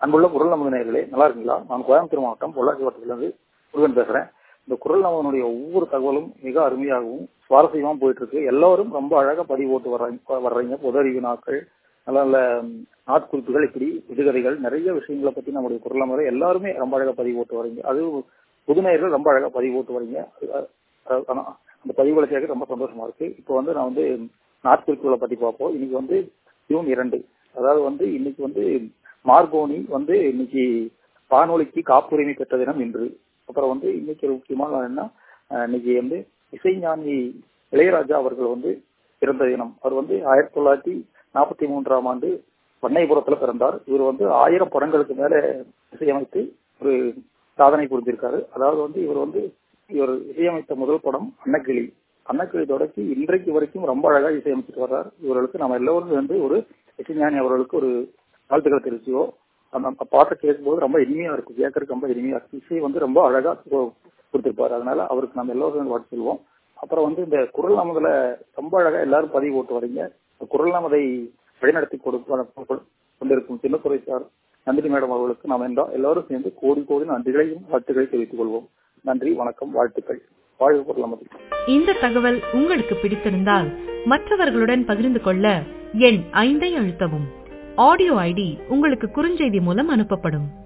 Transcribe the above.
அன்புள்ள குரல் நமது நேர்களே நல்லா இருக்கீங்களா நான் கோயம்புத்தூர் மாவட்டம் பொள்ளாச்சி வட்டத்திலிருந்து முருகன் பேசுறேன் இந்த குரல் நமதனுடைய ஒவ்வொரு தகவலும் மிக அருமையாகவும் சுவாரஸ்யமா போயிட்டு இருக்கு எல்லாரும் ரொம்ப அழகா பதிவு போட்டு வர்றாங்க வர்றீங்க பொது அறிவு நாட்கள் நல்ல நல்ல நாட்குறிப்புகள் இப்படி விடுகதைகள் நிறைய விஷயங்களை பத்தி நம்முடைய குரல் நமதை எல்லாருமே ரொம்ப அழகா பதிவு போட்டு வர்றீங்க அது புதுநேயர்கள் ரொம்ப அழகா பதிவு போட்டு வரீங்க அந்த பதிவுகளை கேட்க ரொம்ப சந்தோஷமா இருக்கு இப்போ வந்து நான் வந்து நாட்குறிப்புகளை பத்தி பார்ப்போம் இன்னைக்கு வந்து ஜூன் இரண்டு அதாவது வந்து இன்னைக்கு வந்து மார்கோனி வந்து இன்னைக்கு வானொலிக்கு காப்புரிமை பெற்ற தினம் இன்று அப்புறம் வந்து இன்னைக்கு ஒரு முக்கியமான என்ன இன்னைக்கு வந்து இசைஞானி இளையராஜா அவர்கள் வந்து பிறந்த தினம் அவர் வந்து ஆயிரத்தி தொள்ளாயிரத்தி நாற்பத்தி மூன்றாம் ஆண்டு பண்ணைபுரத்துல பிறந்தார் இவர் வந்து ஆயிரம் படங்களுக்கு மேல இசையமைத்து ஒரு சாதனை புரிஞ்சிருக்காரு அதாவது வந்து இவர் வந்து இவர் இசையமைத்த முதல் படம் அன்னக்கிளி அன்னக்கிளி தொடக்கி இன்றைக்கு வரைக்கும் ரொம்ப அழகா இசையமைச்சிட்டு வர்றார் இவர்களுக்கு நம்ம எல்லோரும் வந்து ஒரு இசைஞானி அவர்களுக்கு ஒரு வாழ்த்துக்களை தெரிவிச்சுவோம் அந்த பாட்டை கேட்கும்போது ரொம்ப இனிமையா இருக்கும் கேட்கறதுக்கு ரொம்ப இனிமையா இருக்கு இசை வந்து ரொம்ப அழகா கொடுத்திருப்பாரு அதனால அவருக்கு நம்ம எல்லோரும் வாழ்த்து சொல்லுவோம் அப்புறம் வந்து இந்த குரல் நாமதுல ரொம்ப அழகா எல்லாரும் பதிவு போட்டு வரீங்க குரல் நாமதை வழிநடத்தி கொடுக்க கொண்டிருக்கும் சின்னத்துறை சார் நந்தினி மேடம் அவர்களுக்கு நாம் எல்லாரும் சேர்ந்து கோடி கோடி நன்றிகளையும் வாழ்த்துக்களை தெரிவித்துக் கொள்வோம் நன்றி வணக்கம் வாழ்த்துக்கள் வாழ்வு குரல் நமது இந்த தகவல் உங்களுக்கு பிடித்திருந்தால் மற்றவர்களுடன் பகிர்ந்து கொள்ள எண் ஐந்தை அழுத்தவும் ஆடியோ ஐடி உங்களுக்கு குறுஞ்செய்தி மூலம் அனுப்பப்படும்